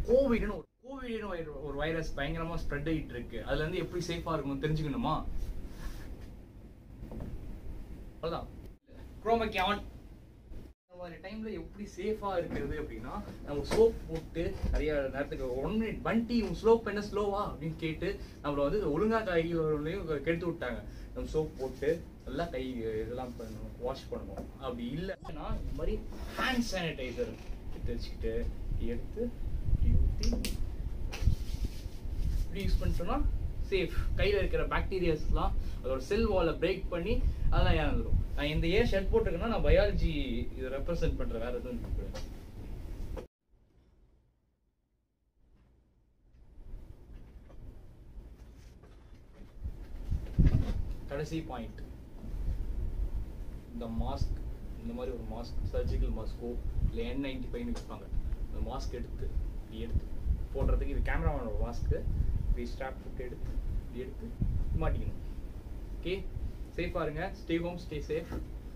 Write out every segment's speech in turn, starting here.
கோவிட்னு ஒரு கோவிட்னு ஒரு- ஒரு வைரஸ் பயங்கரமா ஸ்ப்ரெட் ஆயிட்டு இருக்கு அதுல இருந்து எப்படி சேஃபா இருக்கணும் தெரிஞ்சுக்கணுமா அவ்வளவுதான் குரோமக்கி ஆன் இந்த மாதிரி டைம்ல எப்படி சேஃபா இருக்கிறது அப்படின்னா நம்ம சோப் போட்டு நிறைய நேரத்துக்கு ஒன் மினிட் பண்டி உன் ஸ்லோப் என்ன ஸ்லோவா அப்படின்னு கேட்டு நம்மள வந்து ஒழுங்கா கைகளையும் கெடுத்து விட்டாங்க நம்ம சோப் போட்டு நல்லா கை இதெல்லாம் பண்ணணும் வாஷ் பண்ணணும் அப்படி இல்லைன்னா இந்த மாதிரி ஹேண்ட் சானிடைசர் எடுத்து வச்சுக்கிட்டு எடுத்து இப்படி ஊற்றி இப்படி யூஸ் பண்ணிட்டோம்னா சேஃப் கையில் இருக்கிற பாக்டீரியாஸ்லாம் அதோட செல் வாலை பிரேக் பண்ணி அதெல்லாம் இறந்துடும் நான் இந்த ஏன் ஷர்ட் போட்டிருக்கேன்னா நான் பயாலஜி இதை ரெப்ரசென்ட் பண்ணுறேன் வேற எதுவும் இல்லை. கடைசி பாயிண்ட் இந்த மாஸ்க் இந்த மாதிரி ஒரு மாஸ்க் சர்ஜிக்கல் மாஸ்க்கோ இல்லை என் நைன்டி ஃபைவ்னு விற்பாங்க அந்த மாஸ்க் எடுத்து இப்படி எடுத்து போடுறதுக்கு இது கேமராமேனோட மாஸ்க்கு இப்படி ஸ்ட்ராப் போட்டு எடுத்து இப்படி எடுத்து மாட்டிக்கணும் ஓகே சேஃபாக இருங்க ஸ்டே ஹோம் ஸ்டே சேஃப்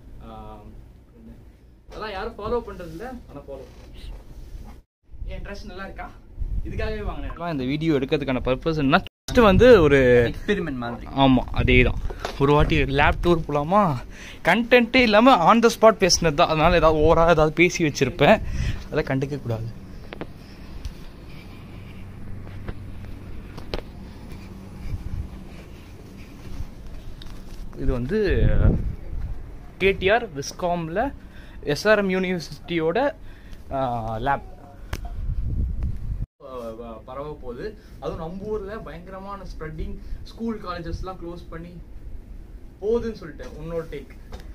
அதெல்லாம் யாரும் ஃபாலோ பண்ணுறது இல்லை ஆனால் ஃபாலோ என் ட்ரெஸ் நல்லா இருக்கா இதுக்காகவே வாங்கினேன் இந்த வீடியோ எடுக்கிறதுக்கான பர்பஸ் என்ன ஃபஸ்ட்டு வந்து ஒரு எக்ஸ்பெரிமெண்ட் மாதிரி ஆமாம் அதே தான் ஒரு வாட்டி லேப் டூர் போகலாமா கண்டென்ட்டே இல்லாமல் ஆன் த ஸ்பாட் பேசினது தான் அதனால ஏதாவது ஓவராக ஏதாவது பேசி வச்சிருப்பேன் அதை கண்டுக்க கூடாது இது வந்து கேடிஆர் விஸ்காமில் எஸ்ஆர்எம் யூனிவர்சிட்டியோட லேப் பரவ போகுது அதுவும் நம்ம ஊர்ல பயங்கரமான ஸ்ப்ரெட்டிங் ஸ்கூல் காலேஜஸ்லாம் க்ளோஸ் பண்ணி போகுதுன்னு சொல்லிட்டேன் உன்னோட டேக்